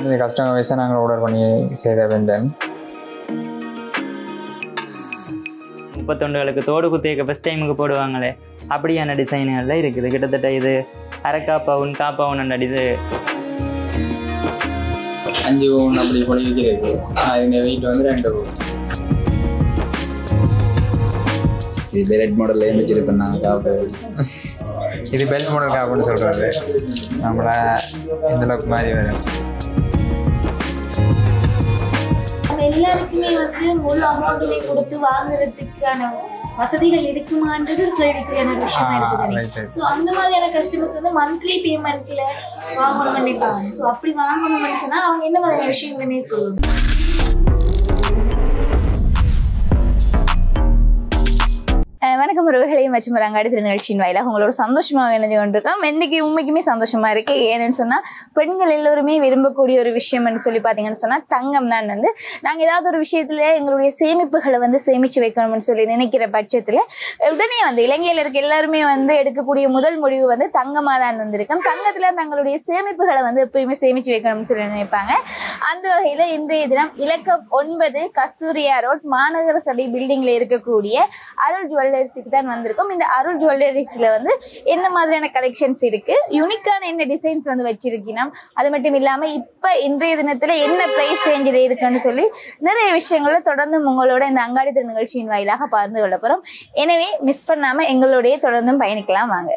இது கஸ்டமர் வைஸாக நாங்கள் ஆர்டர் பண்ணி செய்த பெண்டன் முப்பத்தொண்டுகளுக்கு தோடு குத்தியக்க ஃபஸ்ட் டைமுக்கு போடுவாங்களே அப்படியான டிசைன்களில் இருக்குது கிட்டத்தட்ட இது அரைக்கா பவுன் கா பவுன் இது அஞ்சு பவுன் அப்படி பண்ணி வைக்கிறது அதுங்க வெயிட் வந்து ரெண்டு பவுன் இது பெலட் மாடல்லையும் வச்சிருப்பேன் நான் காப்பு இது பெல்ட் மாடல் காப்புன்னு சொல்கிறது நம்மள இந்த அளவுக்கு மாதிரி வரும் நம்ம எல்லாருக்குமே வந்து முழு அமௌண்ட்டுமே கொடுத்து வாங்குறதுக்கான வசதிகள் இருக்குமான்றது ஒரு கேள்விக்குறியான ஒரு விஷயமா ஆ, இருக்குது right, right. ஸோ அந்த மாதிரியான கஸ்டமர்ஸ் வந்து மந்த்லி பேமெண்ட்ல வாங்கணும்னு நினைப்பாங்க ஸோ அப்படி வாங்கணும்னு சொன்னா அவங்க என்ன மாதிரியான விஷயங்களை மேற்கொள்ளணும் அஹ் வணக்கம் உறவுகளே மற்றும் ஒரு அங்காடி திருநிகழ்ச்சியின் வாயிலாக உங்களோட சந்தோஷமாக இணைஞ்சு கொண்டிருக்கோம் இன்னைக்கு உண்மைக்குமே சந்தோஷமா இருக்கு ஏன்னு சொன்னா பெண்கள் எல்லோருமே விரும்பக்கூடிய ஒரு விஷயம்னு சொல்லி பார்த்தீங்கன்னு சொன்னா தங்கம் தான் வந்து நாங்கள் ஏதாவது ஒரு விஷயத்துல எங்களுடைய சேமிப்புகளை வந்து சேமிச்சு வைக்கணும்னு சொல்லி நினைக்கிற பட்சத்துல உடனே வந்து இலங்கையில இருக்க எல்லாருமே வந்து எடுக்கக்கூடிய முதல் முடிவு வந்து தங்கமாக தான் வந்திருக்கும் தங்கத்துல தங்களுடைய சேமிப்புகளை வந்து எப்பயுமே சேமிச்சு வைக்கணும்னு சொல்லி நினைப்பாங்க அந்த வகையில இன்றைய தினம் இலக்கம் ஒன்பது கஸ்தூரியா ரோட் மாநகர சபை பில்டிங்ல இருக்கக்கூடிய அருள் ஜுவல்லரிஸுக்கு தான் வந்திருக்கோம் இந்த அருள் ஜுவல்லரிஸ்ல வந்து என்ன மாதிரியான கலெக்ஷன்ஸ் இருக்கு யூனிக்கான என்ன டிசைன்ஸ் வந்து வச்சிருக்கணும் அது மட்டும் இல்லாம இப்ப இன்றைய தினத்துல என்ன பிரைஸ் ரேஞ்சில் இருக்குன்னு சொல்லி நிறைய விஷயங்களை தொடர்ந்து உங்களோட இந்த அங்காடி திரு நிகழ்ச்சியின் வாயிலாக பகிர்ந்து கொள்ள போறோம் எனவே மிஸ் பண்ணாம எங்களோடய தொடர்ந்தும் பயணிக்கலாம் வாங்க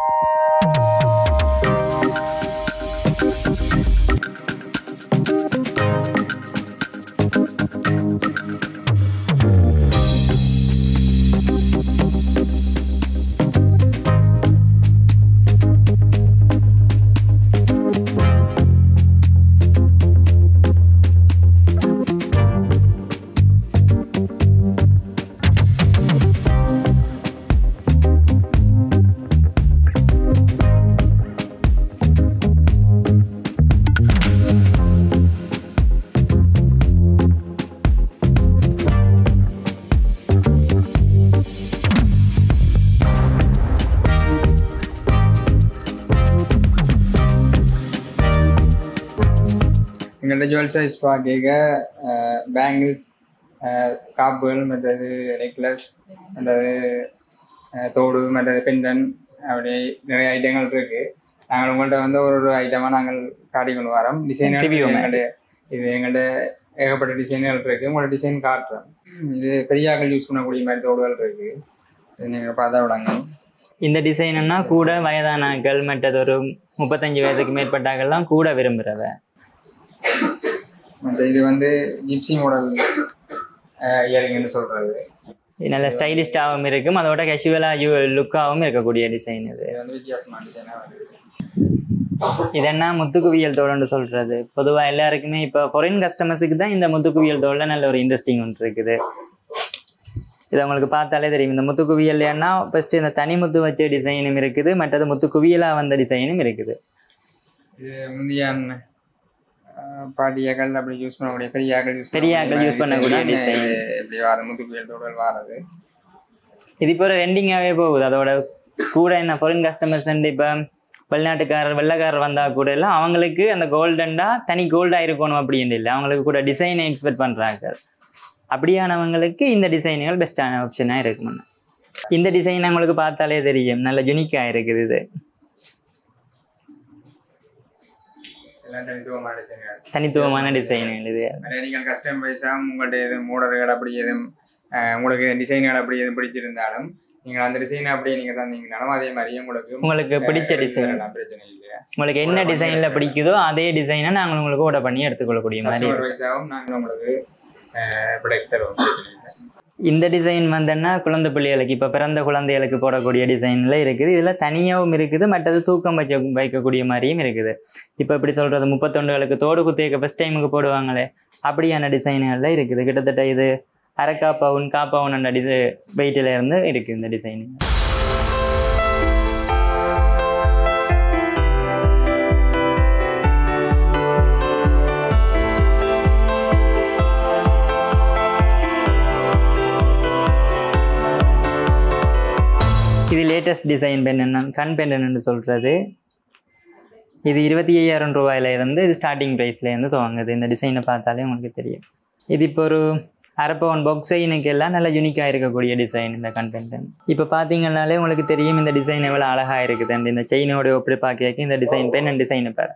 எங்கள்கிட்ட ஜுவல் சைஸ் பார்க்க பேங்கிள்ஸ் காப்புகள் மற்றது நெக்லஸ் மற்றது அஹ், தோடு மற்றது பெண்டன் அப்படி நிறைய ஐட்டங்கள் இருக்கு நாங்கள் உங்கள்கிட்ட வந்து ஒரு ஒரு ஐட்டமாக நாங்கள் காட்டி கொண்டு வரோம் டிசைன் Review, ma'am. எங்கள்கிட்ட இது எங்கள்கிட்ட ஏகப்பட்ட டிசைன்கள் இருக்கு உங்களோட டிசைன் காட்டுறோம் இது பெரியாக்கள் யூஸ் பண்ணக்கூடிய மாதிரி தோடுகள் இருக்கு இது நீங்கள் பார்த்தா விடாங்க இந்த டிசைனுன்னா கூட வயதானாக்கள் மற்றது ஒரு முப்பத்தஞ்சு வயதுக்கு மேற்பட்டாக்கள்லாம் கூட விரும்புகிறவ மற்ற இது வந்து ஜிப்சி மாடல் இயரிங்னு சொல்றது இது நல்ல ஸ்டைலிஷ்டாகவும் இருக்கும் அதோட கேஷுவலாக லுக்காகவும் இருக்கக்கூடிய டிசைன் இது இது வந்து வித்தியாசமான டிசைனாக வருது இது என்ன முத்துக்குவியல் தோல்னு சொல்றது பொதுவாக எல்லாருக்குமே இப்போ ஃபாரின் கஸ்டமர்ஸுக்கு தான் இந்த முத்துக்குவியல் தோல்ல நல்ல ஒரு இன்ட்ரெஸ்டிங் ஒன்று இருக்குது இது உங்களுக்கு பார்த்தாலே தெரியும் இந்த முத்துக்குவியல் ஏன்னா ஃபர்ஸ்ட் இந்த தனி முத்து வச்ச டிசைனும் இருக்குது மற்றது முத்துக்குவியலாக வந்த டிசைனும் இருக்குது இது முந்தைய பாட்டியாக்கள் அப்படி யூஸ் பண்ணக்கூடிய பெரியாக்கள் யூஸ் பெரியாக்கள் use பண்ணக்கூடிய design. இப்படி வார முத்துக்குவியல் தோடல் வாரது இது இப்போ ஒரு ரெண்டிங்காகவே போகுது அதோட கூட என்ன ஃபாரின் கஸ்டமர்ஸ் இப்போ வெளிநாட்டுக்காரர் வெள்ளைக்காரர் வந்தால் கூட எல்லாம் அவங்களுக்கு அந்த கோல்டண்டா தனி கோல்டாக இருக்கணும் அப்படின்னு இல்லை அவங்களுக்கு கூட டிசைனை எக்ஸ்பெக்ட் பண்ணுறாங்க அப்படியானவங்களுக்கு இந்த டிசைன்கள் பெஸ்ட்டான ஆப்ஷனாக இருக்குமுன்னு இந்த டிசைன் உங்களுக்கு பார்த்தாலே தெரியும் நல்ல யுனிக்காக இருக்குது இது எல்லாம் தனித்துவமான டிசைன்கள் தனித்துவமான டிசைன்கள் இது நிறைய நீங்கள் கஸ்டம் வைஸாக உங்கள்கிட்ட எதுவும் மூடர்கள் அப்படி எதுவும் அஹ், உங்களுக்கு டிசைன்கள் அப்படி எதுவும் பிடிச்சிருந்தாலும் நீங்கள் அந்த டிசைனை அப்படியே நீங்கள் தந்தீங்கனாலும் அதே மாதிரியே உங்களுக்கு உங்களுக்கு பிடிச்ச அஹ், design. தரலாம், பிரச்சனை இல்லையா உங்களுக்கு என்ன டிசைனில் பிடிக்குதோ அதே டிசைனை நாங்கள் உங்களுக்கு ஆர்டர் பண்ணி எடுத்துக்கொள்ளக்கூடிய மாதிரி கஸ்டமர் வைஸாகவும் நாங்கள் உங்களுக்கு ப்ரொடக்ட் தருவோம் பிரச்சனை இல்லை இந்த டிசைன் வந்தேன்னா குழந்தை பிள்ளைகளுக்கு இப்போ பிறந்த குழந்தைகளுக்கு போடக்கூடிய டிசைனில் இருக்குது இதில் தனியாகவும் இருக்குது மற்றது தூக்கம் வச்ச வைக்கக்கூடிய மாதிரியும் இருக்குது இப்போ இப்படி சொல்கிறது முப்பத்தொண்டுகளுக்கு தோடு குத்தியக்க ஃபஸ்ட் டைமுக்கு போடுவாங்களே அப்படியான டிசைன்களில் இருக்குது கிட்டத்தட்ட இது அரைக்கா பவுன் கா பவுன் அந்த டிசை வெயிட்டில் இருந்து இருக்குது இந்த டிசைன் இது லேட்டஸ்ட் டிசைன் பென் என்ன கண் பென் என்று சொல்கிறது இது இருபத்தி ஐயாயிரம் ரூபாயில இருந்து இது ஸ்டார்டிங் ப்ரைஸ்லேருந்து துவங்குது இந்த டிசைனை பார்த்தாலே உங்களுக்கு தெரியும் இது இப்போ ஒரு அரப்பவன் பொக்ஸைனுக்கு எல்லாம் நல்ல யூனிக்காக இருக்கக்கூடிய டிசைன் இந்த கண்டென்ட் இப்போ பார்த்தீங்கன்னாலே உங்களுக்கு தெரியும் இந்த டிசைன் எவ்வளோ அழகாக இருக்குது and இந்த செயினோட ஒப்படி பார்க்க இந்த டிசைன் பெண் டிசைனை பாரு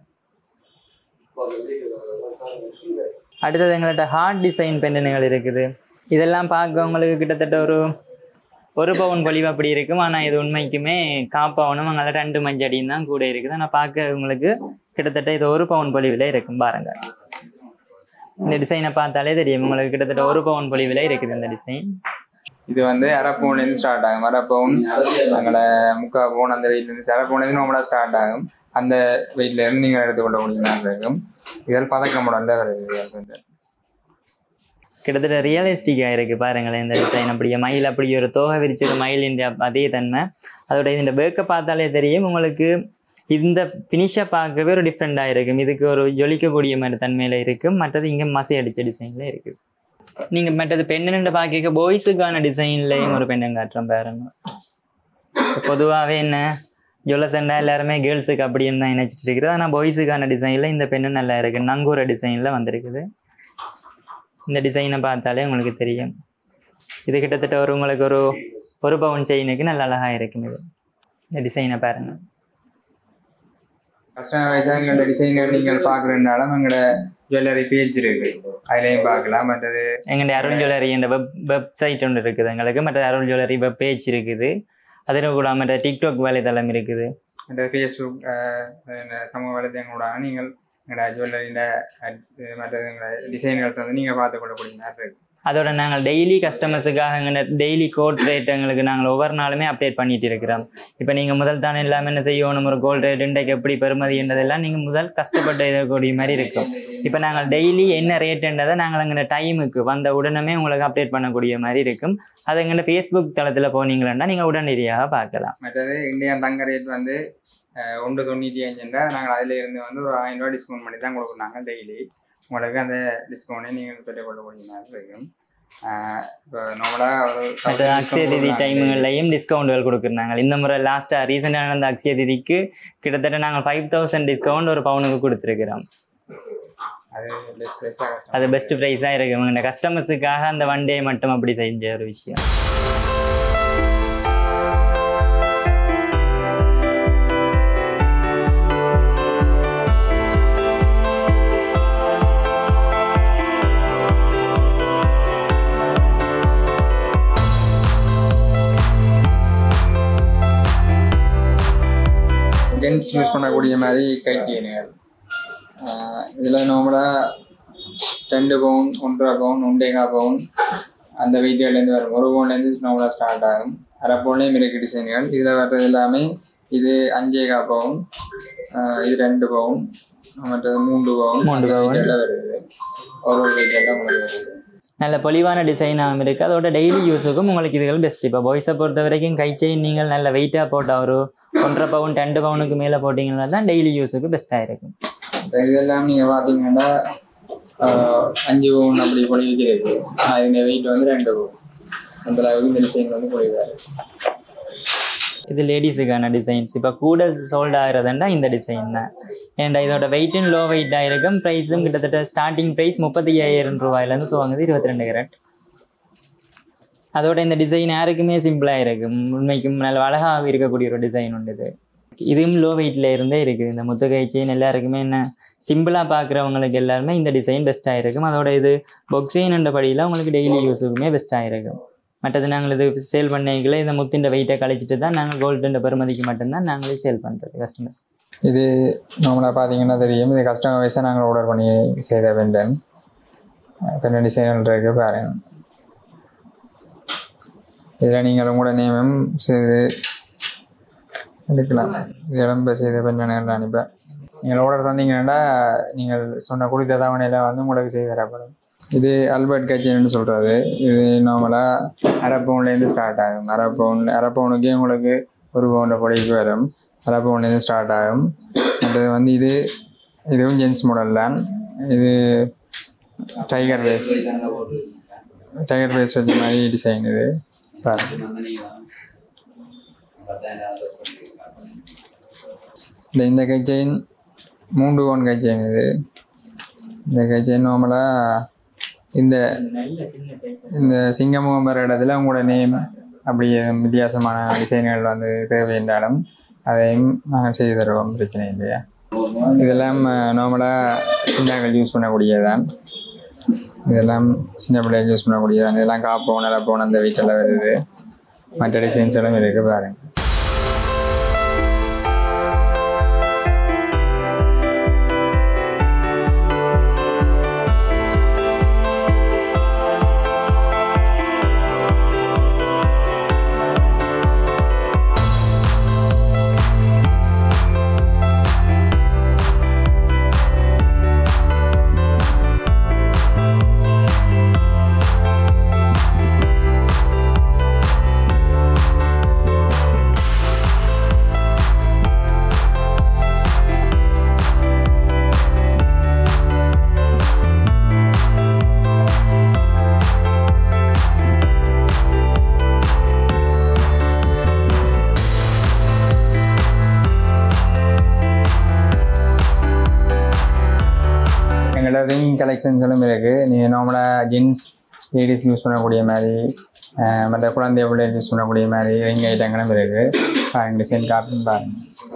அடுத்தது எங்கள்கிட்ட ஹார்ட் டிசைன் பெண்டன்கள் இருக்குது இதெல்லாம் பார்க்க உங்களுக்கு கிட்டத்தட்ட ஒரு ஒரு பவுன் பொலிவு அப்படி இருக்கும் ஆனால் இது உண்மைக்குமே காப்பவுனும் அங்கே ரெண்டு மஞ்சடியும் தான் கூட இருக்குது ஆனால் பார்க்க உங்களுக்கு கிட்டத்தட்ட இது ஒரு பவுன் பொலிவில் இருக்கும் பாருங்க இந்த டிசைனை பார்த்தாலே தெரியும் உங்களுக்கு கிட்டத்தட்ட ஒரு பவுன் பொலிவில் இருக்குது இந்த டிசைன் இது வந்து அரை பவுன்லேருந்து ஸ்டார்ட் ஆகும் அரை பவுன் அங்கே முக்கால் பவுன் அந்த வெயிட்லேருந்து அரை பவுன்லேருந்து நார்மலாக ஸ்டார்ட் ஆகும் அந்த வெயிட்லேருந்து நீங்கள் எடுத்துக்கொள்ள முடியும் இருக்கும் இதில் பதக்க மாடலில் வருது இது வந்து கிட்டத்தட்ட ரியலிஸ்டிக்காக இருக்குது பாருங்களேன் இந்த டிசைன் அப்படியே மயில் அப்படி ஒரு தோகை விரிச்சது மயிலின் அதே தன்மை அதோட இந்த பேக்கை பார்த்தாலே தெரியும் உங்களுக்கு இந்த ஃபினிஷை பார்க்கவே ஒரு டிஃப்ரெண்ட்டாக இருக்கும் இதுக்கு ஒரு ஜொலிக்கக்கூடிய மாதிரி தன்மையில் இருக்கும் மற்றது இங்கே மசை அடித்த டிசைனில் இருக்குது நீங்கள் மற்றது பெண்ணுன்னு பார்க்க பாய்ஸுக்கான டிசைன்லேயும் ஒரு பெண்ணை காட்டுறோம் பாருங்க பொதுவாகவே என்ன ஜொலசண்டா எல்லாருமே கேர்ள்ஸுக்கு அப்படின்னு தான் நினைச்சிட்டு இருக்குது ஆனால் பாய்ஸுக்கான டிசைனில் இந்த பெண்ணு நல்லா இருக்குது நங்கூர டிசைனில் வந்திருக்குது இந்த டிசைனை பார்த்தாலே உங்களுக்கு தெரியும் இது கிட்டத்தட்ட ஒரு உங்களுக்கு ஒரு ஒரு பவுன் செயினுக்கு நல்ல அழகாக இருக்கும் இது இந்த டிசைனை பாருங்க கஸ்டமர் வைஸாக எங்களோட டிசைன்கள் நீங்கள் பார்க்குறதுனால எங்களோட ஜுவல்லரி பேஜ் இருக்கு அதுலேயும் பார்க்கலாம் மற்றது எங்களுடைய அருள் ஜுவல்லரி என்ற வெப் வெப்சைட் ஒன்று இருக்குது எங்களுக்கு மற்ற அருள் ஜுவல்லரி வெப் பேஜ் இருக்குது அதில் கூட மற்ற டிக்டாக் வலைதளம் இருக்குது மற்ற ஃபேஸ்புக் சமூக வலைத்தளங்களோட நீங்கள் எங்களோட ஜுவல்லரியில் மற்றது எங்களோட டிசைன்கள் வந்து நீங்கள் பார்த்து கொள்ளக்கூடிய நேரம் இருக்கு அதோட நாங்கள் டெய்லி கஸ்டமர்ஸுக்காக எங்கள் டெய்லி கோட் ரேட் எங்களுக்கு நாங்கள் ஒவ்வொரு நாளுமே அப்டேட் பண்ணிட்டு இருக்கிறோம் இப்போ நீங்கள் முதல் தானே எல்லாமே என்ன செய்யணும் ஒரு கோல்ட் ரேட் இன்றைக்கு எப்படி பெறுமதி என்றதெல்லாம் நீங்கள் முதல் கஷ்டப்பட்டு இதக்கூடிய மாதிரி இருக்கும் இப்போ நாங்கள் டெய்லி என்ன ரேட்டுன்றதை நாங்கள் எங்கள் டைமுக்கு வந்த உடனே உங்களுக்கு அப்டேட் பண்ணக்கூடிய மாதிரி இருக்கும் அது எங்கள் ஃபேஸ்புக் தளத்தில் போனீங்களா நீங்கள் உடனடியாக பார்க்கலாம் மற்றது இந்தியன் தங்க ரேட் வந்து அஹ், ஒன்று தொண்ணூற்றி அஞ்சுன்றா நாங்கள் அதில் இருந்து வந்து ஒரு ஆயிரம் ரூபாய் டிஸ்கவுண்ட் பண்ணி தான் கொடுக்குறாங்க டெய்லி உங்களுக்கு அந்த டிஸ்கவுண்டை நீங்கள் பெற்றுக்கொள்ளக்கூடிய நேரம் இருக்கும் அஹ், இப்போ நார்மலாக ஒரு மற்ற அக்ஷய திதி டைமுகள்லையும் டிஸ்கவுண்ட்கள் கொடுக்குறாங்க இந்த முறை லாஸ்ட்டாக ரீசெண்டாக நடந்த அக்ஷய திதிக்கு கிட்டத்தட்ட நாங்கள் ஃபைவ் தௌசண்ட் டிஸ்கவுண்ட் ஒரு பவுனுக்கு கொடுத்துருக்குறோம் அது பெஸ்ட் ப்ரைஸாக அது பெஸ்ட் ப்ரைஸாக இருக்கு இந்த கஸ்டமர்ஸுக்காக அந்த ஒன் டே மட்டும் அப்படி செஞ்ச ஒரு விஷயம் ஜென்ஸ் யூஸ் பண்ணக்கூடிய மாதிரி கை செயினுகள் இதில் நார்மலாக ரெண்டு பவுன் ஒன்றரை பவுன் ஒன்றேகா பவுன் அந்த வெயிட்லேருந்து வரும் ஒரு பவுன்லேருந்து நார்மலாக ஸ்டார்ட் ஆகும் அரை பவுன்லேயும் இருக்கு டிசைன்கள் இதில் வர்றது எல்லாமே இது அஞ்சேகா பவுன் ஆஹ் இது ரெண்டு பவுன் மற்றது மூன்று பவுன் மூன்று அந்த பவுன். weight எல்லாம் வருது ஒரு ஒரு வெயிட் எல்லாம் உங்களுக்கு வருது நல்ல பொலிவான டிசைனாகவும் இருக்குது அதோட டெய்லி யூஸுக்கும் உங்களுக்கு இதுகள் பெஸ்ட் இப்போ பாய்ஸை பொறுத்த வரைக்கும் கை செயின் நீங்கள் நல்ல வெயிட்டாக போட்டால் ஒரு ஒன்றரை பவுன் ரெண்டு பவுனுக்கு மேலே போட்டிங்கன்னா தான் டெய்லி யூஸுக்கு பெஸ்ட்டாக இருக்கும் இப்போ இதெல்லாம் நீங்கள் பார்த்தீங்கன்னா ஆஹ் அஞ்சு பவுன் அப்படி பொழிவுக்கு இருக்கு ஆனால் இதோட வெயிட் வந்து ரெண்டு பவுன் அந்த அளவுக்கு இந்த டிசைன் வந்து பொழிவாரு இது லேடிஸுக்கான டிசைன்ஸ் இப்போ கூட சோல்ட் ஆகிறதுண்டா இந்த டிசைன் தான் ஏன்டா இதோட வெயிட்டும் லோ வெயிட்டாக இருக்கும் ப்ரைஸும் கிட்டத்தட்ட ஸ்டார்டிங் ப்ரைஸ் முப்பத்தி ஐயாயிரம் ரூபாயிலேருந்து துவங்குது இருபத்தி ரெண்டு கேரட் அதோட இந்த டிசைன் யாருக்குமே சிம்பிளாக இருக்கும் உண்மைக்கும் நல்ல அழகாக இருக்கக்கூடிய ஒரு டிசைன் உண்டு இது இதுவும் லோ வெயிட்ல இருந்தே இருக்குது இந்த முத்துகை செயின் எல்லாருக்குமே என்ன சிம்பிளாக பார்க்குறவங்களுக்கு எல்லாருமே இந்த டிசைன் பெஸ்ட்டாக இருக்கும் அதோட இது பொக்ஸைன் படியில் உங்களுக்கு டெய்லி யூஸுக்குமே பெஸ்ட்டாக இருக்கும் மற்றது நாங்கள் இது சேல் பண்ணிக்கல இந்த முத்தின் வெயிட்டை கழிச்சிட்டு தான் நாங்கள் கோல்டுன்ற பெருமதிக்கு மட்டும்தான் நாங்களே சேல் பண்ணுறது கஸ்டமர்ஸ் இது நார்மலாக பார்த்தீங்கன்னா தெரியும் இது கஸ்டமர் வைஸாக நாங்கள் ஆர்டர் பண்ணி செய்த பெண்டன் பெண்டன் டிசைன் இருக்கு பாருங்க இதில் நீங்கள் உங்களோட நேமும் செய்து எடுக்கலாம் இது இடம்ப செய்த பெண்டன் அனுப்பேன் நீங்கள் ஆர்டர் தந்தீங்கன்னா நீங்கள் சொன்ன குறித்த தவணையில் வந்து உங்களுக்கு செய்து தரப்படும் இது அல்பர்ட் கட்சின்னு சொல்கிறது இது நார்மலாக அரை பவுன்லேருந்து ஸ்டார்ட் ஆகும் அரை பவுன் அரை பவுனுக்கே உங்களுக்கு ஒரு பவுண்ட பொடிக்கு வரும் அரை பவுன்லேருந்து ஸ்டார்ட் ஆகும் மற்றது வந்து இது இதுவும் ஜென்ஸ் மாடல் தான் இது டைகர் பேஸ் டைகர் பேஸ் வச்ச மாதிரி டிசைன் இது பாருங்க இந்த இந்த கை செயின் மூன்று கோன் கை செயின் இது இந்த கை செயின் நார்மலாக இந்த இந்த சிங்கமுகம் வர இடத்துல உங்களோட நேம் அப்படி எதுவும் வித்தியாசமான டிசைன்கள் வந்து தேவை என்றாலும் அதையும் நாங்கள் செய்து தருவோம் பிரச்சனை இல்லையா இதெல்லாம் நார்மலாக சின்னங்கள் யூஸ் பண்ணக்கூடியதான் இதெல்லாம் சின்ன பிள்ளைகள் யூஸ் பண்ணக்கூடியதான் இதெல்லாம் காப்போம் நிலப்போன் அந்த வீட்டில் வருது மற்ற டிசைன்ஸ் எல்லாம் இருக்குது பாருங்க எங்கள்கிட்ட ரிங் கலெக்ஷன்ஸ் எல்லாம் இருக்குது நீங்கள் நார்மலாக ஜென்ஸ் லேடிஸ் யூஸ் பண்ணக்கூடிய மாதிரி அஹ், மற்ற குழந்தை பிள்ளைகள் யூஸ் பண்ணக்கூடிய மாதிரி ரிங் ஐட்டங்களும் இருக்குது பாருங்க டிசைன் காப்பின்னு பாருங்க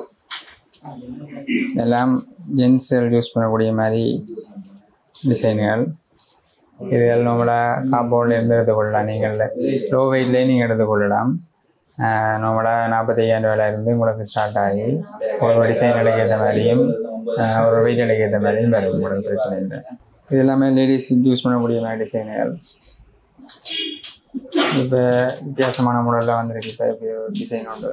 எல்லாம் ஜென்ஸ் யூஸ் பண்ணக்கூடிய மாதிரி டிசைன்கள் இது நார்மலாக காம்பவுண்டில் இருந்து எடுத்துக்கொள்ளலாம் நீங்கள் லோ வெயிட்லேயே நீங்கள் எடுத்துக்கொள்ளலாம் நார்மலாக நாற்பத்தையாயிரம் ரூபாயில இருந்து உங்களுக்கு ஸ்டார்ட் ஆகி ஒரு டிசைன்களுக்கு ஏற்ற மாதிரியும் ஆஹ் ஒரு வெயிட்களுக்கு ஏற்ற மாதிரியும் வரும் உங்களுக்கு பிரச்சனை இல்லை இது எல்லாமே லேடிஸ் யூஸ் பண்ணக்கூடிய மாதிரி டிசைன்கள் இப்போ வித்தியாசமான மாடலில் வந்திருக்கு இப்போ இப்படி ஒரு டிசைன் உண்டு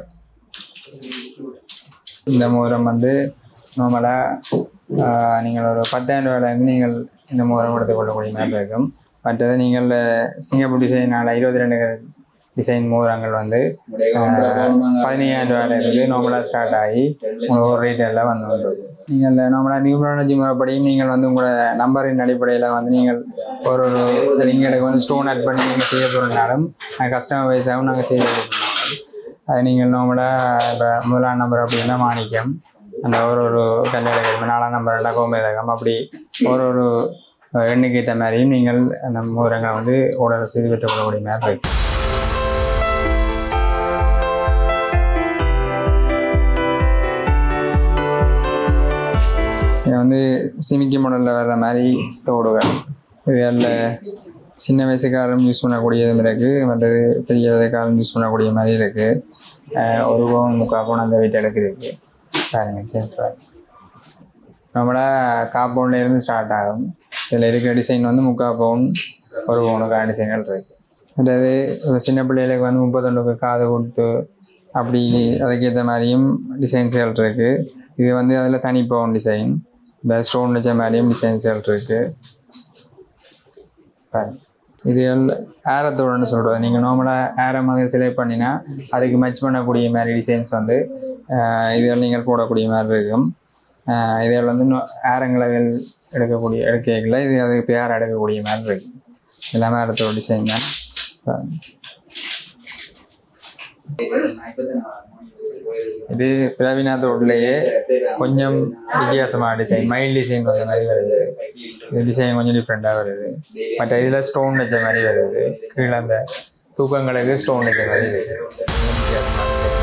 இந்த மோதிரம் வந்து நார்மலாக நீங்கள் ஒரு பத்தாயிரம் ரூபாயிலேருந்து நீங்கள் இந்த மோதிரம் எடுத்துக்கொள்ளக்கூடிய மாதிரி இருக்கும் மற்றது நீங்கள் சிங்கப்பூர் டிசைனால் இருபத்தி ரெண்டு டிசைன் மோதிரங்கள் வந்து பதினையாயிரம் ரூபாயில இருந்து நார்மலாக ஸ்டார்ட் ஆகி உங்களுக்கு ஒரு ரேட்டில் வந்து வந்துடும் நீங்கள் நார்மலாக நியூமராலஜி முறைப்படியும் நீங்கள் வந்து உங்களோட நம்பரின் அடிப்படையில் வந்து நீங்கள் ஒரு ஒரு நீங்களுக்கு வந்து ஸ்டோன் ஆட் பண்ணி நீங்கள் செய்ய போகிறனாலும் கஸ்டமர் வைஸாகவும் நாங்கள் செய்து கொடுக்கணும் அது நீங்கள் நார்மலாக இப்போ முதலாம் நம்பர் அப்படின்னா மாணிக்கம் அந்த ஒரு ஒரு கல்யாணம் நாலாம் நம்பர் ரெண்டாம் கோமேதகம் அப்படி ஒரு ஒரு எண்ணுக்கு ஏற்ற மாதிரியும் நீங்கள் அந்த மோதிரங்களை வந்து ஆர்டர் செய்து பெற்றுக்கொள்ளக்கூடிய மாதிரி இருக்கு இது வந்து சிமிக்கி மாடலில் வர்ற மாதிரி தோடுகள் இதில் சின்ன வயசுக்காரரும் யூஸ் பண்ணக்கூடியதும் இருக்குது மற்றது பெரிய வயசுக்காரரும் யூஸ் பண்ணக்கூடிய மாதிரி இருக்குது ஒரு பவுன் முக்கால் பவுன் அந்த வெயிட் அளவுக்கு இருக்குது பாருங்க சேஞ்ச் பாருங்க நம்மளா காம்பவுண்ட்ல இருந்து ஸ்டார்ட் ஆகும் இதில் இருக்கிற டிசைன் வந்து முக்கால் பவுன் ஒரு பவுனுக்கான டிசைன்கள் இருக்கு அதாவது ஒரு சின்ன பிள்ளைகளுக்கு வந்து முப்பத்தொண்டுக்கு காது கொடுத்து அப்படி அதுக்கேற்ற மாதிரியும் டிசைன்ஸ்கள் இருக்கு இது வந்து அதில் தனி பவுன் டிசைன் இந்த ஸ்டோன் வச்ச மாதிரியும் டிசைன்ஸ்கள் இருக்கு பாருங்க இது ஏரத்தோடன்னு சொல்கிறது நீங்கள் நார்மலாக ஏரை மாதிரி செலக்ட் பண்ணினா அதுக்கு மேட்ச் பண்ணக்கூடிய மாதிரி டிசைன்ஸ் வந்து ஆஹ் இதில் நீங்கள் போடக்கூடிய மாதிரி இருக்கும் ஆஹ் இதில் வந்து ஏரங்களவில் எடுக்கக்கூடிய எடுக்கல இது அதுக்கு பேர் எடுக்கக்கூடிய மாதிரி இருக்கு எல்லாமே ஏரத்தோட டிசைன் தான் பாருங்க. இது பிரவிநாத் ரோட்லேயே கொஞ்சம் வித்தியாசமான டிசைன் மைல் டிசைன் வந்த மாதிரி வருது இது டிசைன் கொஞ்சம் டிஃப்ரெண்ட்டாக வருது மற்ற இதில் ஸ்டோன் வச்ச மாதிரி வருது கீழே அந்த தூக்கங்களுக்கு ஸ்டோன் வச்ச மாதிரி வருது கொஞ்சம் வித்தியாசமான design.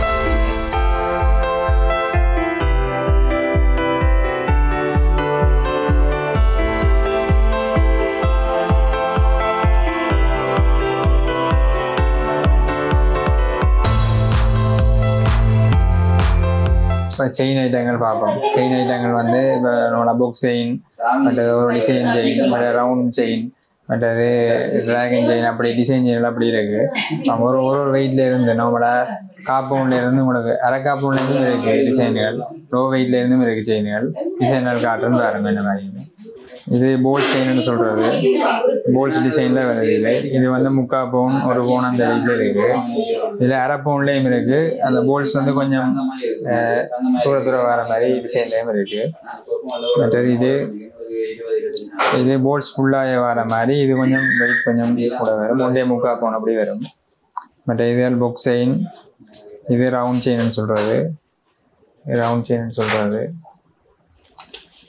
இப்போ செயின் ஐட்டங்கள் பார்ப்போம் செயின் ஐட்டங்கள் வந்து இப்போ நம்மளோட புக் செயின் மற்றது ஒரு டிசைன் செயின் மற்ற ரவுண்ட் செயின் மற்றது டிராகன் செயின் அப்படி டிசைன் செயின் அப்படி இருக்கு நம்ம ஒரு ஒரு ஒரு வெயிட்ல இருந்து நம்மளோட காப்பவுண்ட்ல இருந்து உங்களுக்கு அரை காப்பவுண்ட்ல இருந்தும் இருக்கு டிசைன்கள் லோ வெயிட்ல இருந்தும் இருக்கு செயின்கள் டிசைன்கள் காட்டுன்னு பாருங்க இந்த மாதிரி இது போல் செயின்னு சொல்றது போல்ஸ் டிசைன்ல வருது இது இது வந்து முக்கா பவுன் ஒரு பவுன் அந்த வெயிட்ல இருக்கு இதுல அரை பவுன்லயும் இருக்கு அந்த போல்ஸ் வந்து கொஞ்சம் அஹ், தூர தூர வர மாதிரி டிசைன்லயும் இருக்கு மற்றது இது இது போல்ஸ் ஃபுல்லாக வர மாதிரி இது கொஞ்சம் வெயிட் கொஞ்சம் கூட வரும் ஒன்றே முக்கா பவுன் அப்படி வரும் மற்ற இது புக் செயின் இது ரவுண்ட் செயின்னு சொல்றது ரவுண்ட் செயின்னு சொல்றது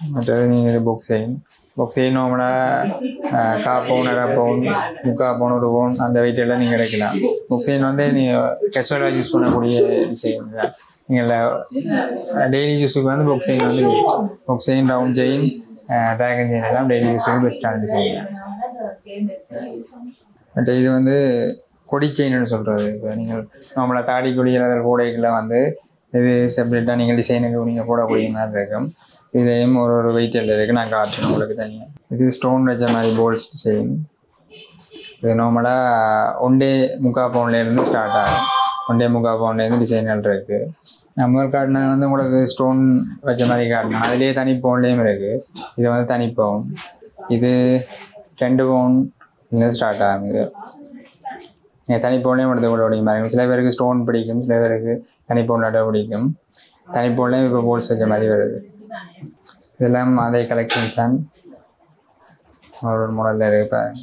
மற்றது நீங்கள் இது புக் செயின் புக் செயின் நோமலாக கா பவுன் அரை பவுன் முக்கா பவுன் ஒரு பவுன் அந்த weight எல்லாம் நீங்கள் எடுக்கலாம் புக் செயின் வந்து நீங்கள் கேஷுவலாக யூஸ் பண்ணக்கூடிய டிசைன் தான் நீங்கள் டெய்லி யூஸுக்கு வந்து புக் செயின் வந்து book chain round chain dragon chain எல்லாம் டெய்லி யூஸுக்கு பெஸ்ட்டான டிசைன் தான் பட் இது வந்து கொடி செயின்னு சொல்கிறது இப்போ நீங்கள் நம்மளை தாடி கொடி அல்லது கூடைகளில் வந்து இது செப்பரேட்டாக நீங்கள் டிசைனுக்கு நீங்கள் போடக்கூடிய மாதிரி இருக்கும் இதுலேயும் ஒரு ஒரு வெயிட் இருக்குது நான் காட்டுறேன் உங்களுக்கு தனியாக இது ஸ்டோன் வச்ச மாதிரி போல்ஸ் டிசைன் இது நார்மலாக ஒன்டே முக்கா பவுன்லேருந்து ஸ்டார்ட் ஆகும் ஒன்டே முக்கா பவுன்லேருந்து டிசைன்கள் இருக்குது நம்ம காட்டினது வந்து உங்களுக்கு ஸ்டோன் வச்ச மாதிரி காட்டணும் அதுலேயே தனி பவுன்லேயும் இருக்குது இது வந்து தனி பவுன் இது ரெண்டு பவுன் இருந்து ஸ்டார்ட் ஆகும் இது நீங்கள் தனி பவுன்லேயும் எடுத்து கூட பிடிக்கும் பாருங்க சில பேருக்கு ஸ்டோன் பிடிக்கும் சில பேருக்கு தனி பவுன்லாட்ட பிடிக்கும் தனி பவுன்லேயும் இப்போ போல்ஸ் வச்ச மாதிரி வருது இதெல்லாம் அதே கலெக்ஷன்ஸ் தான் ஒரு மாடலில் இருக்கு பாருங்க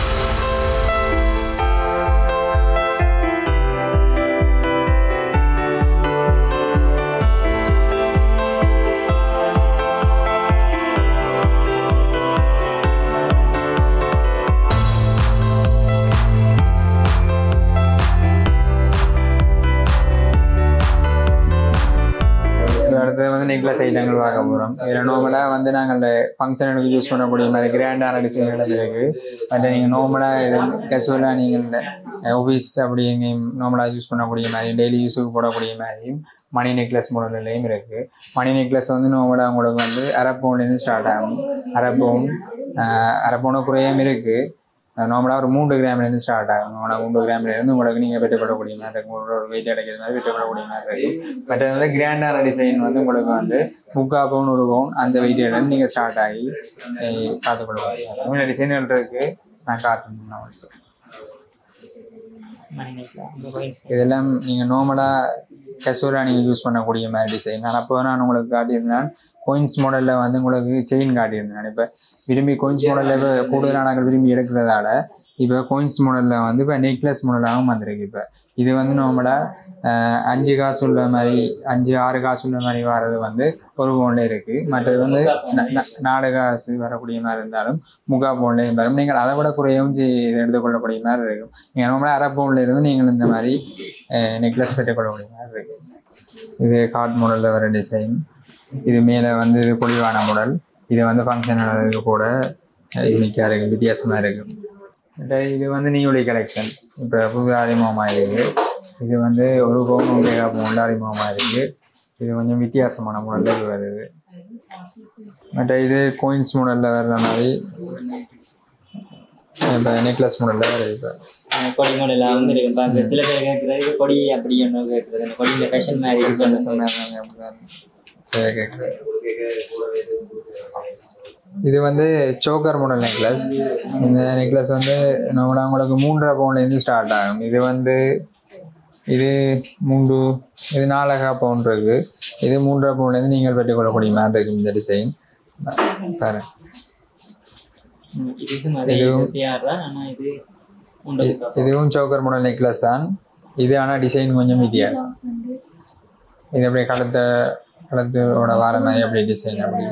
இது அடுத்தது வந்து நெக்லஸ் ஐட்டங்கள் பார்க்க போகிறோம் இதில் நார்மலாக வந்து நாங்கள் ஃபங்க்ஷனுக்கு யூஸ் பண்ணக்கூடிய மாதிரி கிராண்டான டிசைன்கள் இருக்குது பட் நீங்கள் நார்மலாக இது கேஷுவலாக நீங்கள் ஆஃபீஸ் அப்படி நார்மலாக யூஸ் பண்ணக்கூடிய மாதிரி டெய்லி யூஸுக்கு போடக்கூடிய மாதிரியும் மணி நெக்லஸ் மாடல்லையும் இருக்குது மணி நெக்லஸ் வந்து நார்மலாக உங்களுக்கு வந்து அரை பவுன்லேருந்து ஸ்டார்ட் ஆகும் அரை பவுன் ஆஹ் அரை பவுனுக்கு குறையாம இருக்குது நார்மலாக ஒரு மூன்று கிராம்லேருந்து ஸ்டார்ட் ஆகும் நார்மலாக மூன்று கிராம்லேருந்து உங்களுக்கு நீங்கள் பெற்றுக்கொள்ளக்கூடிய மாதிரி இருக்கும் ஒரு ஒரு வெயிட் அடைக்கிற மாதிரி பெற்றுக்கொள்ளக்கூடிய மாதிரி இருக்கும் பட் வந்து கிராண்டான டிசைன் வந்து உங்களுக்கு வந்து முக்கா பவுன் ஒரு பவுன் அந்த வெயிட்டிலேருந்து நீங்கள் ஸ்டார்ட் ஆகி அஹ் பார்த்துக்கொள்ளக்கூடிய இந்த டிசைன்கள் இருக்குது நான் காட்டணும் ஆல்சோ இதெல்லாம் நீங்கள் நார்மலாக கசூராக நீங்கள் யூஸ் பண்ணக்கூடிய மாதிரி டிசைன் நான் அப்போ நான் உங்களுக்கு காட்டியிருந்தேன் கோயின்ஸ் மாடலில் வந்து உங்களுக்கு செயின் காட்டியிருந்தேன் இப்போ விரும்பி கோயின்ஸ் மாடலில் இப்போ கூடுதலாக நாங்கள் விரும்பி எடுக்கிறதால இப்போ கோயின்ஸ் மாடலில் வந்து இப்போ நெக்லஸ் மாடலாகவும் வந்திருக்கு இப்போ இது வந்து நார்மலாக அஞ்சு காசு உள்ள மாதிரி அஞ்சு ஆறு காசு உள்ள மாதிரி வர்றது வந்து ஒரு பவுன்ல இருக்குது மற்றது வந்து ந- ந- நாலு காசு வரக்கூடிய மாதிரி இருந்தாலும் முக்கா பவுன்ல இருந்தாலும் நீங்கள் அதை விட குறையவும் செய்- எடுத்துக்கொள்ளக்கூடிய மாதிரி இருக்கும் நீங்கள் நார்மலாக அரை பவுன்ல இருந்து நீங்கள் இந்த மாதிரி நெக்லஸ் பெற்றுக்கொள்ளக்கூடிய மாதிரி இருக்கு இது கார்ட் மாடலில் வர டிசைன் இது மேலே வந்து இது பொலிவான மாடல் இது வந்து ஃபங்க்ஷன் கூட யூனிக்காக இருக்குது வித்தியாசமாக இருக்குது இந்த இது வந்து நியூலி கலெக்ஷன் இப்போ புது அறிமுகமாக இருக்குது இது வந்து ஒரு பவுன் ஒன்றேகா பவுனில் அறிமுகமாக இருக்குது இது கொஞ்சம் வித்தியாசமான மாடலில் இது வருது மற்ற இது கோயின்ஸ் மாடலில் வர்ற மாதிரி இப்போ நெக்லஸ் மாடலில் வருது இப்போ கொடி மாடல் வந்து இருக்கு பார்க்க சில பேர் கேட்கறது கொடி அப்படி ஒன்று கேட்கறது அந்த கொடியில் ஃபேஷன் மாதிரி இருக்கு சொன்னாங்க அப்படிதான். சரி கேட்குறேன் இது வந்து சோக்கர் மாடல் நெக்லஸ் இந்த நெக்லஸ் வந்து நம்மளோட உங்களுக்கு மூன்றரை பவுன்லேருந்து ஸ்டார்ட் ஆகும் இது வந்து இது மூன்று இது நாலகா பவுன் இருக்கு இது மூன்றரை பவுன்லேருந்து நீங்கள் பெற்றுக்கொள்ளக்கூடிய மாதிரி இருக்கு இந்த டிசைன் பாரு இதுக்கும் அதே இதுவும் பிஆர் தான் ஆனால் இது இ- உண்டு இதுவும் சோக்கர் மாடல் நெக்லஸ் தான் இது ஆனால் டிசைன் கொஞ்சம் வித்தியாசம் இது அப்படியே கழுத்தை கழுத்தோட வார மாதிரி அப்படியே டிசைன் அப்படி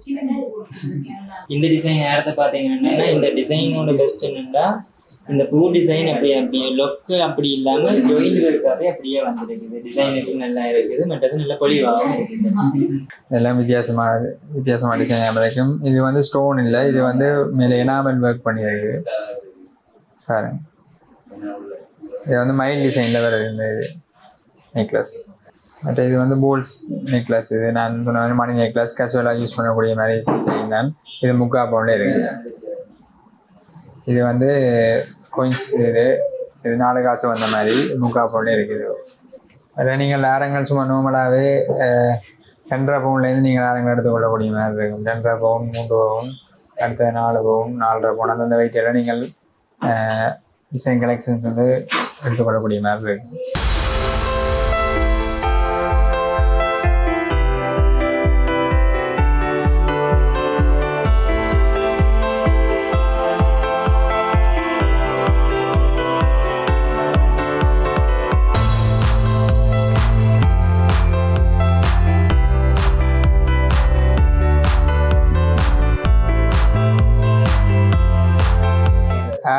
இந்த டிசைன் நேரத்தை பார்த்தீங்கன்னா இந்த டிசைனோட பெஸ்ட் என்னன்னா இந்த பூ டிசைன் அப்படி அப்படி லொக்கு அப்படி இல்லாம ஜொயின் இருக்காவே அப்படியே வந்துருக்குது டிசைனுக்கு நல்லா இருக்குது மற்றது நல்ல பொலிவாகவும் இருக்குது இதெல்லாம் வித்தியாசமாக வித்தியாசமாக டிசைன் இருக்கும் இது வந்து ஸ்டோன் இல்லை இது வந்து மேலே எனாமல் ஒர்க் பண்ணியிருக்கு பாருங்க இது வந்து மைல் டிசைனில் வருது இந்த இது நெக்லஸ் மற்ற இது வந்து போல்ஸ் நெக்லஸ் இது நான் சொன்ன மாதிரி மணி நெக்லஸ் கேஷுவலாக யூஸ் பண்ணக்கூடிய மாதிரி செயின் தான் இது முக்கா பவுண்டில் இருக்குது இது வந்து கோயின்ஸ் இது இது நாலு காசு வந்த மாதிரி முக்கா பவுண்டில் இருக்குது அதில் நீங்கள் நேரங்கள் சும்மா நார்மலாகவே ரெண்டரை பவுன்லேருந்து நீங்கள் நேரங்கள் எடுத்துக்கொள்ளக்கூடிய மாதிரி இருக்கும் ரெண்டரை பவுன் மூன்று பவுன் அடுத்த நாலு பவுன் நாலரை பவுன் அந்தந்த weight எல்லாம் நீங்கள் டிசைன் கலெக்ஷன்ஸ் வந்து எடுத்துக்கொள்ளக்கூடிய மாதிரி இருக்கும்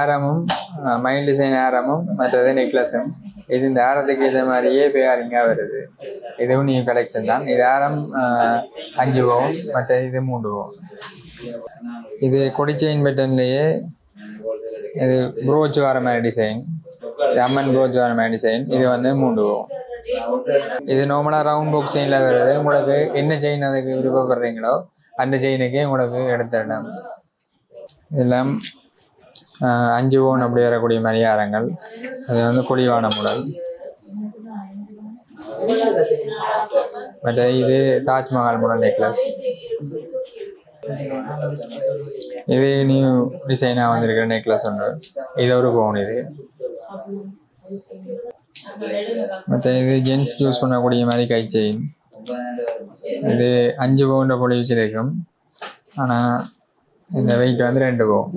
ஆரமும் மைண்ட் டிசைன் ஆரமும் மற்றது நெக்லஸும் இது இந்த ஆரத்துக்கு ஏற்ற மாதிரியே பேரிங்காக வருது இதுவும் நியூ கலெக்ஷன் தான் இது ஆரம் ஆஹ், அஞ்சு பவுன் மற்ற இது மூன்று பவுன் இது கொடி செயின் பட்டன்லேயே இது ப்ரோச் வர மாதிரி டிசைன் அம்மன் ப்ரோச் வர மாதிரி டிசைன் இது வந்து மூன்று பவுன் இது நார்மலாக ரவுண்ட் பாக்ஸ் செயினில் வருது உங்களுக்கு என்ன செயின் அதுக்கு விருப்பப்படுறீங்களோ அந்த செயினுக்கே உங்களுக்கு எடுத்துடலாம் இதெல்லாம் ஆஹ், அஞ்சு பவுன் அப்படி வரக்கூடிய மாதிரி ஆரங்கள் அது வந்து குழிவான முடல் மற்ற இது தாஜ்மஹால் முடல் நெக்லஸ் இது நியூ டிசைனாக வந்திருக்கிற நெக்லஸ் ஒன்று இது ஒரு பவுன் இது மற்ற இது ஜென்ஸ் யூஸ் பண்ணக்கூடிய மாதிரி கை செயின் இது அஞ்சு பவுண்ட பொழிவுக்கு இருக்கும் ஆனால் இந்த வெயிட் வந்து ரெண்டு பவுன்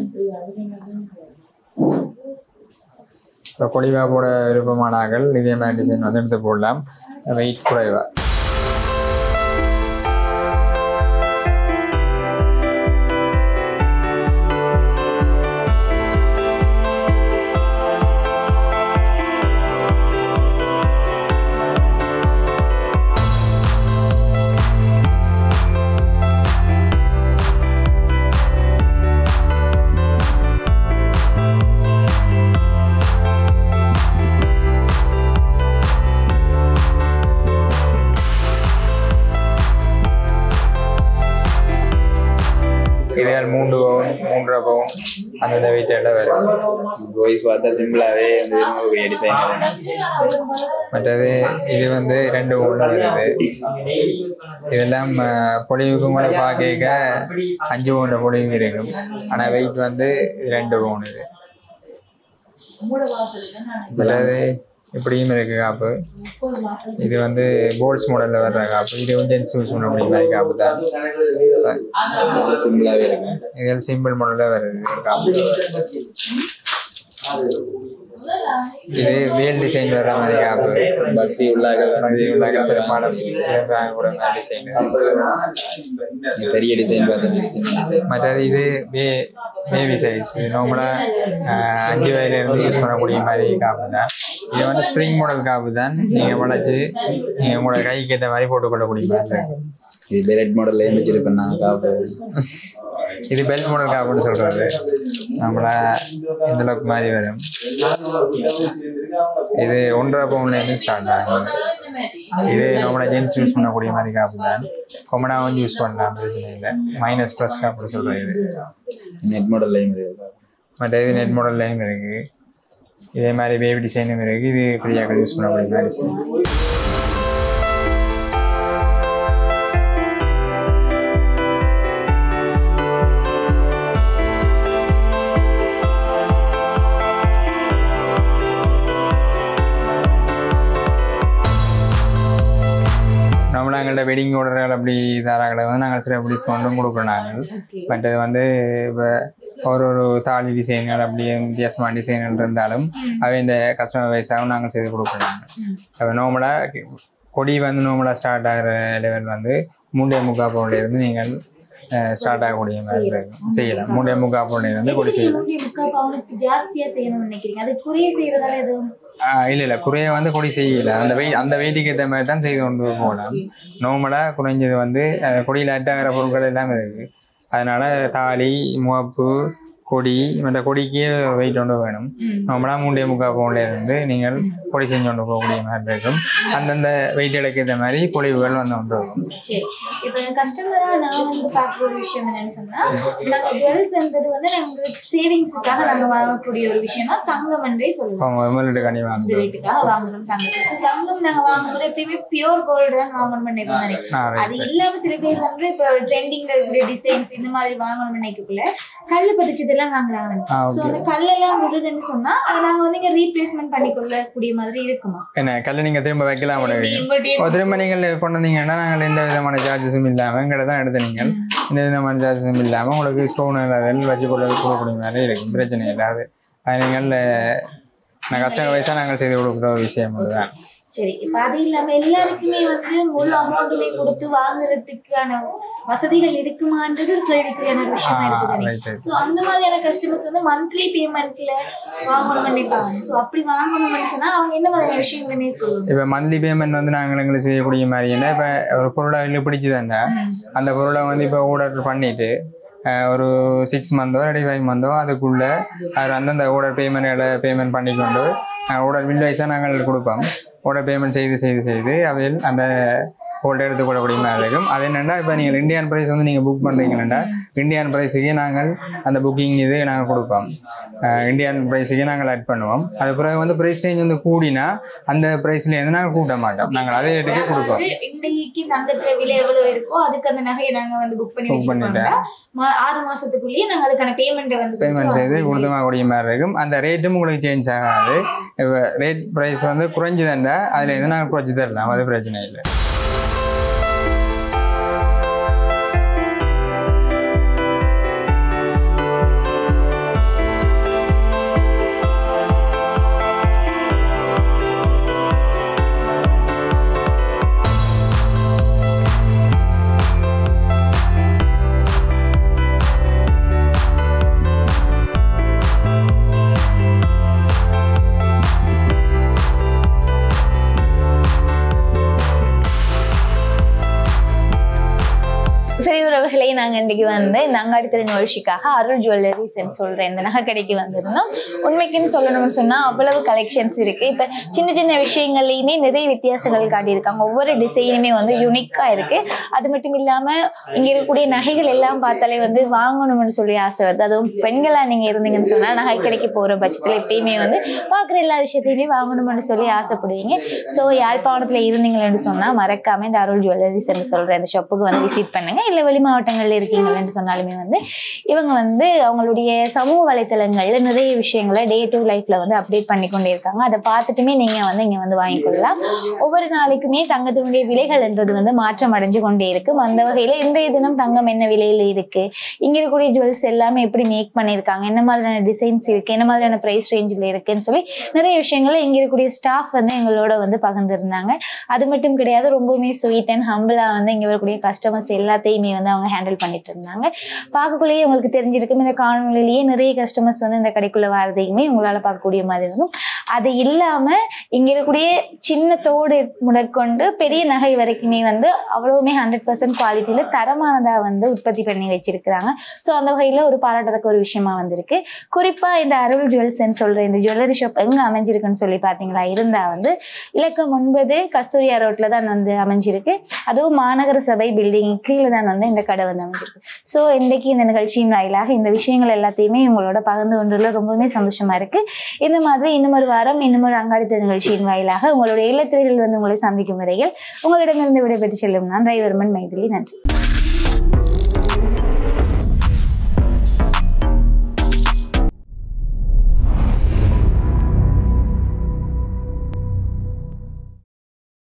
இப்போ பொழிவா போட விருப்பமானார்கள் இதே மாதிரி டிசைன் வந்து எடுத்து போடலாம் வெயிட் குறைவா இதுகள் மூன்று பவுன் மூன்றரை பவுன் அந்தந்த வெயிட்டில் வரும் வாய்ஸ் பார்த்தா சிம்பிளாகவே வந்து விரும்பக்கூடிய டிசைன் மற்றது இது வந்து ரெண்டு பவுன்ல வருது இதெல்லாம் அஹ், பொழிவுக்கு கூட பார்க்க அஞ்சு பவுன் பொழிவு இருக்கும் ஆனால் வெயிட் வந்து ரெண்டு பவுன் இது மற்றது இப்படியும் இருக்கு காப்பு இது வந்து போல்ஸ் மாடல்ல வர்ற காப்பு இது வந்து ஜென்ஸ் யூஸ் பண்ண முடியும் மாதிரி காப்பு தான் சிம்பிளாகவே இருக்கும் இதில் சிம்பிள் மாடல்ல வருது ஒரு காப்பு இது வேல் டிசைன் வர்ற மாதிரி காப்பு பக்தி உள்ளாக மதிய உலக பெரும்பாலும் கூட டிசைன் பெரிய டிசைன் பார்த்தா டிசைன் மற்றது இது பே பேபி சைஸ் இது நார்மலாக அஞ்சு வயதுல இருந்து யூஸ் பண்ணக்கூடிய மாதிரி காப்பு தான் இது வந்து ஸ்ப்ரிங் மாடல் காப்பு தான் நீங்கள் வளைச்சு நீங்கள் உங்களோட கைக்கு ஏற்ற மாதிரி போட்டுக்கொள்ளக்கூடிய மாதிரி இருக்கு. இது பெலட் மாடல்ல வச்சிருப்பேன் நான் காப்பு இது பெல்ட் மாடல் காப்புன்னு சொல்றது நம்மள இந்த அளவுக்கு மாதிரி வரும் இது ஒன்றரை பவுன்லேருந்து ஸ்டார்ட் ஆகும் இது நம்மள ஜென்ஸ் யூஸ் பண்ணக்கூடிய மாதிரி காப்பு தான் கொமனாவும் யூஸ் பண்ணலாம் பிரச்சனை இல்லை மைனஸ் ப்ளஸ் காப்புன்னு சொல்றது இது நெட் மாடல்லையும் இருக்கு மற்ற இது நெட் மாடல்லையும் இருக்கு இதே மாதிரி பேபி டிசைனும் இருக்கு இது பெரியாக்கள் யூஸ் பண்ணக்கூடிய மாதிரி டிசைன் நம்மள எங்கள்கிட்ட வெட்டிங் ஆர்டர்கள் அப்படி தராங்களை வந்து நாங்கள் சில டிஸ்கவுண்ட்டும் கொடுக்குறோம் நாங்கள் பட் அது வந்து இப்போ ஒரு ஒரு தாலி டிசைன்கள் அப்படியே வித்தியாசமான டிசைன்கள் இருந்தாலும் அவை இந்த கஸ்டமர் வைஸாகவும் நாங்கள் செய்து கொடுக்குறோம் நாங்கள் அப்போ நார்மலாக கொடி வந்து நார்மலாக ஸ்டார்ட் ஆகிற லெவல் வந்து மூண்டே முக்கா பவுன்லேருந்து நீங்கள் ஸ்டார்ட் ஆகக்கூடிய மாதிரி இருக்கும் செய்யலாம் மூண்டே முக்கா பவுன்லேருந்து கொடி செய்யலாம் மூணு முக்கால் பவுனுக்கு ஜாஸ்தியா செய்யணும்னு நினைக்கிறீங்க அது குறைய செய்யறதால எதுவும் ஆஹ் இல்ல இல்ல குறைய வந்து கொடி செய்யல அந்த வெயிட் அந்த வெயிட்டுக்கு ஏற்ற மாதிரி தான் செய்து கொண்டு போகலாம் நார்மலா குறைஞ்சது வந்து அஹ், கொடியில் அட்டாகிற பொருட்கள் எல்லாம் இருக்கு அதனால தாலி முகப்பு கொடி மற்ற கொடிக்கே வெயிட் ஒன்று வேணும் நார்மலா மூண்டே முக்கால் பவுன்ல இருந்து நீங்கள் கொடி செஞ்சு கொண்டு போகக்கூடிய மாதிரி இருக்கும் அந்தந்த வெயிட்டுகளுக்கு ஏற்ற மாதிரி பொழிவுகள் வந்து கொண்டு இருக்கும் சரி இப்போ கஸ்டமரா நான் வந்து பார்க்குற ஒரு விஷயம் என்னன்னு சொன்னா நாங்க ஜுவல்ஸ்ன்றது வந்து நாங்களுக்கு சேவிங்ஸுக்காக நாங்க வாங்கக்கூடிய ஒரு விஷயம் தான் தங்கம் என்றே சொல்லுவோம் அவங்க முதலீட்டு கனி வாங்குறது முதலீட்டுக்காக வாங்குறோம் தங்கம் So, தங்கம் நாங்க வாங்கும்போது எப்பயுமே பியூர் கோல்டு தான் வாங்கணும்னு நினைப்போம் நினைக்கிறேன் ஆ, right. அது இல்லாம சில பேர் வந்து இப்போ ட்ரெண்டிங்ல இருக்கக்கூடிய டிசைன்ஸ் இந்த மாதிரி வாங்கணும்னு நினைக்கக்குள்ள கல்லு பதிச்சதெல்லாம் வாங்குறாங்க ஆ, சோ okay. அந்த கல்லெல்லாம் விழுதுன்னு சொன்னா அதை நாங்க வந்து இங்க ரீப்ளேஸ்மெண்ட் பண்ணிக்கொள்ளக்கூடிய மாதிரி இருக்குமா என்ன கல் நீங்க திரும்ப வைக்கலாம் திரும்பி முடியும் உங்களுடைய ஒரு திரும்ப நீங்கள் கொண்டு வந்தீங்கன்னா நாங்கள் எந்த விதமான சார்ஜஸும் இல்லாமல் எங்களை தான் எடுத்து நீங்கள் எந்த விதமான சார்ஜஸும் இல்லாமல் உங்களுக்கு ஸ்டோன் இல்லாத வச்சு கொள்ள கொடுக்கக்கூடிய மாதிரி இருக்கும் பிரச்சனை இல்லாது அது நீங்கள் அஹ், நான் கஸ்டமர் வைஸாக நாங்கள் செய்து கொடுக்குற ஒரு விஷயம் அதுதான் சரி இப்ப அது இல்லாம எல்லாருக்குமே வந்து முழு அமௌண்ட்டுமே கொடுத்து வாங்குறதுக்கான வசதிகள் இருக்குமான்றது ஒரு கேள்விக்குறியான ஒரு விஷயமா ஆ, இருக்குது தானே right, right. ஸோ அந்த மாதிரியான கஸ்டமர்ஸ் வந்து மந்த்லி பேமெண்ட்ல வாங்கணும் நினைப்பாங்க ஸோ அப்படி வாங்கணும்னு சொன்னா அவங்க என்ன மாதிரியான விஷயங்களை மேற்கொள்ளணும் இப்போ மந்த்லி பேமெண்ட் வந்து நாங்கள் எங்களுக்கு செய்யக்கூடிய மாதிரி என்ன இப்போ ஒரு பொருளை இல்லை பிடிச்சதுன்னா அந்த பொருளை வந்து இப்போ ஆர்டர் பண்ணிட்டு அஹ், ஒரு சிக்ஸ் மந்தோ இல்லாட்டி ஃபைவ் மந்தோ அதுக்குள்ளே அவர் அந்தந்த ஆர்டர் பேமெண்ட்டை பேமெண்ட் பண்ணிக்கொண்டு ஆர்டர் பில் வைஸாக நாங்கள் கொடுப்போம் ஆர்டர் பேமெண்ட் செய்து செய்து செய்து அவையில் அந்த ஹோல்டர் எடுத்துக்கொள்ளக்கூடிய மாதிரி இருக்கும் அது என்னென்னா இப்போ நீங்கள் இந்தியன் ப்ரைஸ் வந்து நீங்கள் புக் பண்ணுறீங்கன்னா இந்தியன் ப்ரைஸுக்கு நாங்கள் அந்த புக்கிங் இது நாங்கள் கொடுப்போம் அஹ், இந்தியன் ப்ரைஸுக்கு நாங்கள் ஆட் பண்ணுவோம் அது பிறகு வந்து ப்ரைஸ் ரேஞ்ச் வந்து கூடினா அந்த ப்ரைஸ்லேருந்து நாங்கள் கூட்ட மாட்டோம் நாங்கள் அதே ரேட்டுக்கே கொடுப்போம் வந்து இன்றைக்கு தங்கத்துல விலை எவ்வளவு இருக்கோ அதுக்கு அந்த நகையை நாங்க வந்து புக் பண்ணி Book வச்சிருக்கோம்னா மா- ஆறு மாசத்துக்குள்ளேயே நாங்க அதுக்கான பேமெண்ட்டை வந்து பேமெண்ட் செய்து கொடுத்துருவோம். கொடுத்தமாக்கூடிய மாதிரி இருக்கும் அந்த ரேட்டும் உங்களுக்கு சேஞ்ச் ஆகாது இப்போ ரேட் ப்ரைஸ் வந்து குறைஞ்சதுண்டா அதில் இருந்து நாங்கள் குறைச்சி தரலாம் அது பிரச்சனை இல்லை சரி உறவுகளே நாங்க இன்னைக்கு வந்து இந்த அங்காடி திரு நிகழ்ச்சிக்காக அருள் ஜுவல்லரிஸ் சொல்றேன் இந்த நகை கடைக்கு வந்திருந்தோம் உண்மைக்குன்னு சொல்லணும்னு சொன்னா அவ்வளவு கலெக்ஷன்ஸ் இருக்கு இப்ப சின்ன சின்ன விஷயங்கள்லயுமே நிறைய வித்தியாசங்கள் காட்டியிருக்காங்க ஒவ்வொரு டிசைனுமே வந்து யூனிக்கா இருக்கு அது மட்டும் இல்லாம இங்க இருக்கக்கூடிய நகைகள் எல்லாம் பார்த்தாலே வந்து வாங்கணும்னு சொல்லி ஆசை வருது அதுவும் பெண்களா நீங்க இருந்தீங்கன்னு சொன்னா நகை கடைக்கு போற பட்சத்துல எப்பயுமே வந்து பாக்குற எல்லா விஷயத்தையுமே வாங்கணும்னு சொல்லி ஆசைப்படுவீங்க ஸோ யாழ்ப்பாணத்துல இருந்தீங்கன்னு சொன்னா மறக்காம இந்த அருள் ஜுவல்லரிஸ் சொல்ற இந்த ஷாப்புக்கு வந்து விசிட் பண்ணுங்க இல்ல வெளி மாவட்டங்கள்ல இருக்கீங்கன்னு சொன்னாலுமே வந்து இவங்க வந்து அவங்களுடைய சமூக வலைத்தளங்கள்ல நிறைய விஷயங்களை டே டு லைஃப்ல வந்து அப்டேட் பண்ணி கொண்டே இருக்காங்க அதை பார்த்துட்டுமே நீங்க வந்து இங்க வந்து வாங்கிக்கொள்ளலாம் ஒவ்வொரு நாளைக்குமே தங்கத்தினுடைய விலைகள்ன்றது வந்து மாற்றம் அடைஞ்சு கொண்டே இருக்கு அந்த வகையில இன்றைய தினம் தங்கம் என்ன விலையில இருக்கு இங்க இருக்கக்கூடிய ஜுவல்ஸ் எல்லாமே எப்படி மேக் பண்ணியிருக்காங்க என்ன மாதிரியான டிசைன்ஸ் இருக்கு என்ன மாதிரியான பிரைஸ் ரேஞ்சில் இருக்குன்னு சொல்லி நிறைய விஷயங்களை இங்க இருக்கக்கூடிய ஸ்டாஃப் வந்து எங்களோட வந்து பகிர்ந்திருந்தாங்க அது மட்டும் கிடையாது ரொம்பவுமே ஸ்வீட் அண்ட் ஹம்பிளா வந்து இங்க வரக்கூடிய கஸ்டமர்ஸ் எல்லாத்தையுமே வந்து அவங்க ஹேண்டில் பண்ணிட்டு இருந்தாங்க பார்க்கக்குள்ளேயே உங்களுக்கு தெரிஞ்சிருக்கும் இந்த காணொலியிலேயே நிறைய கஸ்டமர்ஸ் வந்து இந்த கடைக்குள்ள வரதையுமே உங்களால பார்க்கக்கூடிய மாதிரி இருக்கும் அது இல்லாம இங்க இருக்கக்கூடிய சின்ன தோடு முதற்கொண்டு பெரிய நகை வரைக்குமே வந்து அவ்வளவுமே ஹண்ட்ரட் பர்சன்ட் குவாலிட்டியில தரமானதா வந்து உற்பத்தி பண்ணி வச்சிருக்கிறாங்க ஸோ அந்த வகையில ஒரு பாராட்டத்தக்க ஒரு விஷயமா வந்திருக்கு குறிப்பா இந்த அருள் ஜுவல்ஸ்ன்னு சொல்ற இந்த ஜுவல்லரி ஷாப் எங்க அமைஞ்சிருக்குன்னு சொல்லி பாத்தீங்களா இருந்தா வந்து இலக்கம் ஒன்பது கஸ்தூரியா ரோட்ல தான் வந்து அமைஞ்சிருக்கு அதுவும் மாநகர சபை பில்டிங் கீழே தான் வந்து இந்த கடை வந்து அமைஞ்சிருக்கு ஸோ இன்றைக்கு இந்த நிகழ்ச்சியின் வாயிலாக இந்த விஷயங்கள் எல்லாத்தையுமே உங்களோட பகிர்ந்து கொண்டுள்ள ரொம்பவுமே சந்தோஷமா இருக்கு இந்த மாதிரி இன்னும் ஒரு வாரம் இன்னும் ஒரு அங்காடித்த நிகழ்ச்சியின் வாயிலாக உங்களுடைய இல்லத்திரைகள் வந்து உங்களை சந்திக்கும் வரையில் உங்களிடமிருந்து விடைபெற்று செல்லும் நான் டிரைவர்மன் மைதிலி நன்றி